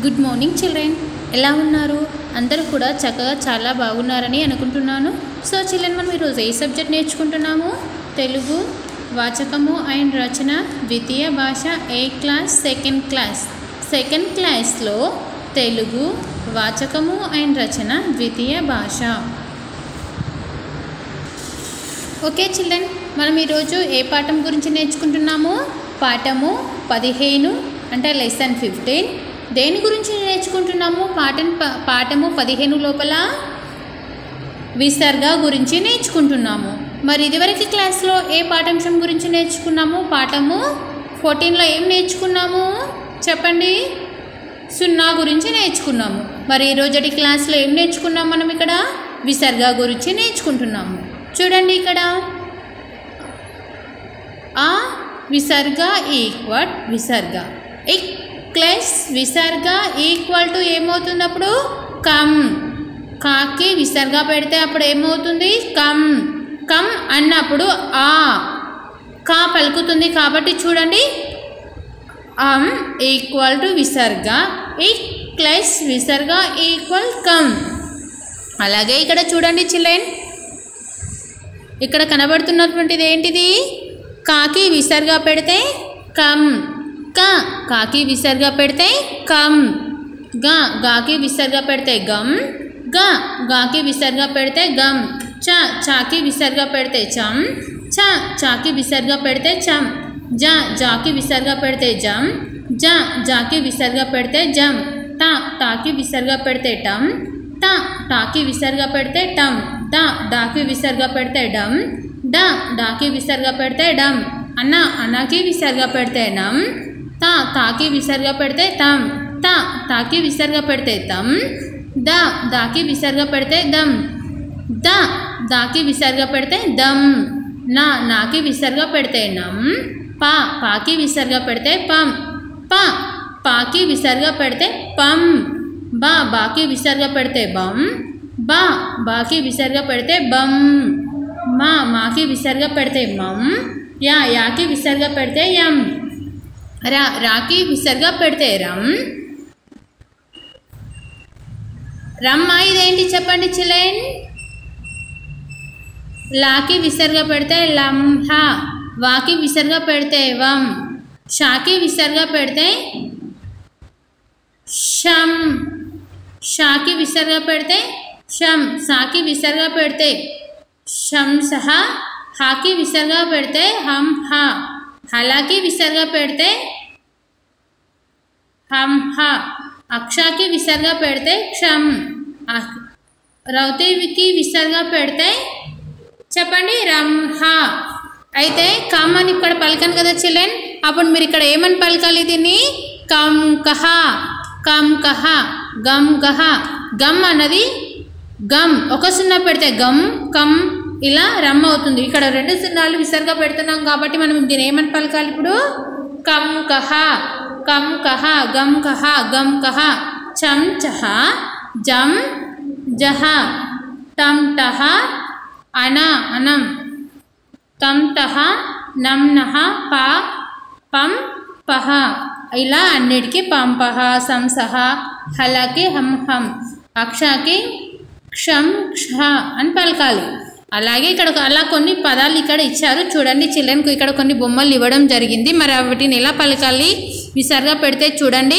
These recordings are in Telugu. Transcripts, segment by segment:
గుడ్ మార్నింగ్ చిల్డ్రన్ ఎలా ఉన్నారు అందరూ కూడా చక్కగా చాలా బాగున్నారని అనుకుంటున్నాను సో చిల్డ్రన్ మనం ఈరోజు ఏ సబ్జెక్ట్ నేర్చుకుంటున్నాము తెలుగు వాచకము అండ్ రచన ద్వితీయ భాష ఏ క్లాస్ సెకండ్ క్లాస్ సెకండ్ క్లాస్లో తెలుగు వాచకము అండ్ రచన ద్వితీయ భాష ఓకే చిల్డ్రన్ మనం ఈరోజు ఏ పాఠం గురించి నేర్చుకుంటున్నాము పాఠము పదిహేను అంటే లెసన్ ఫిఫ్టీన్ దేని గురించి నేర్చుకుంటున్నాము పాఠం ప- పాఠము పదిహేను లోపల విసర్గ గురించి నేర్చుకుంటున్నాము మరి ఇదివరకు క్లాస్లో ఏ పాఠాంశం గురించి నేర్చుకున్నాము పాఠము ఫోర్టీన్లో ఏం నేర్చుకున్నాము చెప్పండి సున్నా గురించి నేర్చుకున్నాము మరి ఈ రోజటి క్లాస్లో ఏం నేర్చుకున్నాం మనం ఇక్కడ విసర్గ గురించి నేర్చుకుంటున్నాము చూడండి ఇక్కడ ఆ విసర్గ ఈక్వల్ విసర్గ ఇక్ ప్లస్ విసర్గ ఈక్వల్ టు ఏమవుతుంది అప్పుడు కమ్ కాకి విసర్గ పెడితే అప్పుడు ఏమవుతుంది కమ్ కమ్ అన్నప్పుడు ఆ కా పలుకుతుంది కాబట్టి చూడండి అమ్ ఈక్వల్ టు విసర్గ ఇక్ ప్లస్ విసర్గ ఈక్వల్ కమ్ అలాగే ఇక్కడ చూడండి చిల్లెన్ ఇక్కడ కనబడుతున్నటువంటిది ఏంటిది కాకి విసర్గా పెడితే కమ్ క కాకి విసర్గా పెడితే కమ్ గ గాకి విసర్గా పెడితే గమ్ గ గాకి విసర్గా పెడితే గమ్ చ చాకి విసర్గా పెడితే చమ్ చ చాకి విసర్గా పెడితే చమ్ జ జాకి విసర్గా పెడితే జమ్ జ జాకి విసర్గా పెడితే జమ్ ట టాకి విసర్గా పెడితే టమ్ ట టాకి విసర్గా పెడితే టమ్ డ డాకి విసర్గా పెడితే డమ్ డ డాకి విసర్గా పెడితే డమ్ అన్న అన్నకి విసర్గా పెడితే నమ్ త తాకి విసర్గా పెడితే తమ్ త తాకి విసర్గా పెడితే తమ్ ద దాకి విసర్గా పెడితే దమ్ ద దాకి విసర్గా పెడితే దమ్ నా నాకి విసర్గా పెడితే నమ్ పా పాకి విసర్గా పెడితే పం ప పాకి విసర్గా పెడితే పం బా బాకి విసర్గా పెడితే బం బా బాకి విసర్గా పెడితే బం మా మాకి విసర్గా పెడితే మం యా యాకి విసర్గా పెడితే యం రా రాకి విసర్గా పెడితే రమ్ రమ్మ ఇదేంటి చెప్పండి చిలైన్ లాకి విసర్గ పెడితే లంహ వాకి విసర్గ పెడితే వం షాకి విసర్గ పెడితే షం షాకి విసర్గ పెడితే షం సాకి విసర్గ పెడితే షం సహ హాకి విసర్గ పెడితే హం హ హలాకి విసర్గ పెడితే హం హ అక్షాకి విసర్గ పెడితే క్షం అక్- రౌతికి విసర్గ పెడితే చెప్పండి రంహ అయితే కమ్ అని ఇక్కడ పలకాను కదా చిల్లెన్ అప్పుడు మీరు ఇక్కడ ఏమని పలకాలి దీన్ని కం కహ కం కహ గమ్ గహ గమ్ అన్నది గమ్ ఒక సున్నా పెడితే గమ్ కమ్ ఇలా రమ్ అవుతుంది ఇక్కడ రెండు సున్నాలు విసర్గా పెడుతున్నాం కాబట్టి మనం దీన్ని ఏమని పలకాలి ఇప్పుడు కం కహ కం కహ గమ్ కహ గమ్ కహ చం చహ జం జహ టం టహ అన అనం తం టహ నం నహ పా పం పహ ఇలా అన్నిటికీ పంపహ సంసహ హలకి హం హం అక్షకి క్షం క్ష అని పలకాలి అలాగే ఇక్కడ ఒక- అలా కొన్ని పదాలు ఇక్కడ ఇచ్చారు చూడండి చిల్డ్రన్కు ఇక్కడ కొన్ని బొమ్మలు ఇవ్వడం జరిగింది మరి వాటిని ఎలా పలకాలి విసర్గా పెడితే చూడండి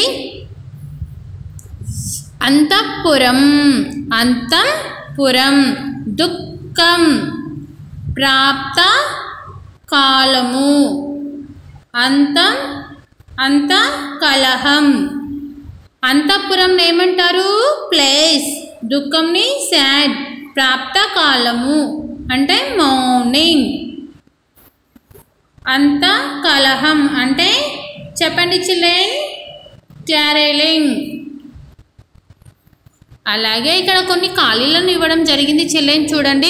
అంతఃపురం అంతఃపురం దుఃఖం ప్రాప్త కాలము అంతం అంత కలహం అంతఃపురం ఏమంటారు ప్లేస్ దుఃఖంని సాడ్ ప్రాప్త కాలము అంటే మార్నింగ్ అంత కలహం అంటే చెప్పండి చిల్లెన్ క్యారెలింగ్ అలాగే ఇక్కడ కొన్ని ఖాళీలను ఇవ్వడం జరిగింది చెల్లెని చూడండి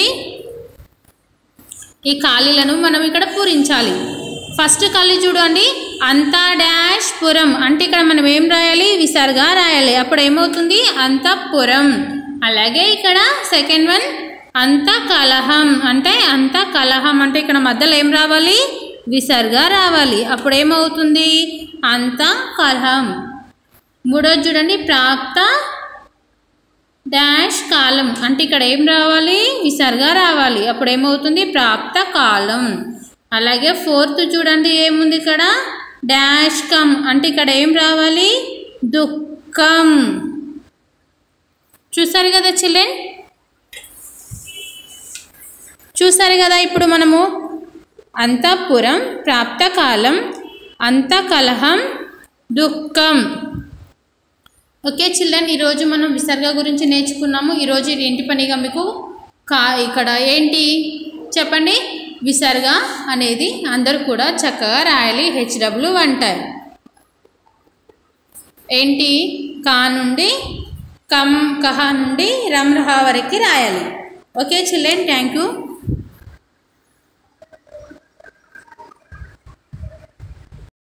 ఈ ఖాళీలను మనం ఇక్కడ పూరించాలి ఫస్ట్ ఖాళీ చూడండి అంతా డాష్ పురం అంటే ఇక్కడ మనం ఏం రాయాలి విసర్గా రాయాలి అప్పుడు ఏమవుతుంది అంతఃపురం అలాగే ఇక్కడ సెకండ్ వన్ అంత కలహం అంటే అంత కలహం అంటే ఇక్కడ మధ్యలో ఏం రావాలి విసర్గా రావాలి అప్పుడు ఏమవుతుంది అంత కలహం మూడోది చూడండి ప్రాప్త డాష్ కాలం అంటే ఇక్కడ ఏం రావాలి విసర్గ రావాలి అప్పుడు ఏమవుతుంది ప్రాప్త కాలం అలాగే ఫోర్త్ చూడండి ఏముంది ఇక్కడ డాష్ కమ్ అంటే ఇక్కడ ఏం రావాలి దుఃఖం చూసారు కదా చిల్లెన్ చూసారు కదా ఇప్పుడు మనము అంతఃపురం ప్రాప్తకాలం అంతకలహం దుఃఖం ఓకే చిల్డ్రన్ ఈరోజు మనం విసర్గ గురించి నేర్చుకున్నాము ఈరోజు ఇది ఇంటి పనిగా మీకు కా ఇక్కడ ఏంటి చెప్పండి విసర్గ అనేది అందరూ కూడా చక్కగా రాయాలి హెచ్డబ్ల్యూ వన్ టైం ఏంటి కా నుండి కమ్ కహ నుండి రమ్ రహ వరకు రాయాలి ఓకే చిల్డ్రన్ థ్యాంక్ యూ